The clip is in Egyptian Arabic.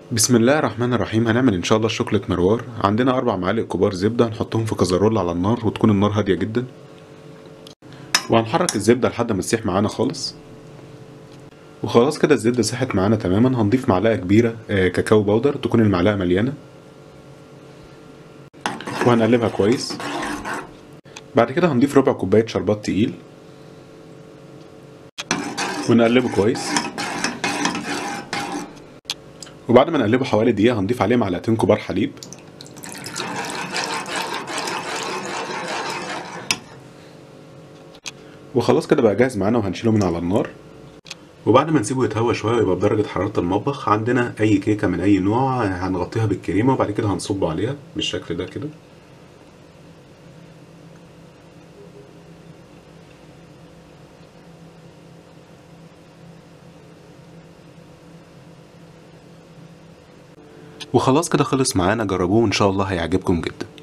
بسم الله الرحمن الرحيم هنعمل ان شاء الله شوكولة مروار عندنا اربع معالق كبار زبدة هنحطهم في كزرول على النار وتكون النار هادية جدا وهنحرك الزبدة لحد ما تسيح معانا خالص وخلاص كده الزبدة ساحت معانا تماما هنضيف معلقة كبيرة آه، كاكاو باودر تكون المعلقة مليانة وهنقلبها كويس بعد كده هنضيف ربع كوباية شربات تقيل ونقلبه كويس وبعد ما نقلبه حوالي دقيقة هنضيف عليه معلقتين كبار حليب وخلاص كده بقى جاهز معانا وهنشيله من على النار وبعد ما نسيبه يتهوى شوية ويبقى بدرجة حرارة المطبخ عندنا أي كيكة من أي نوع هنغطيها بالكريمة وبعد كده هنصبه عليها بالشكل ده كده وخلاص كده خلص معانا جربوه وإن شاء الله هيعجبكم جدا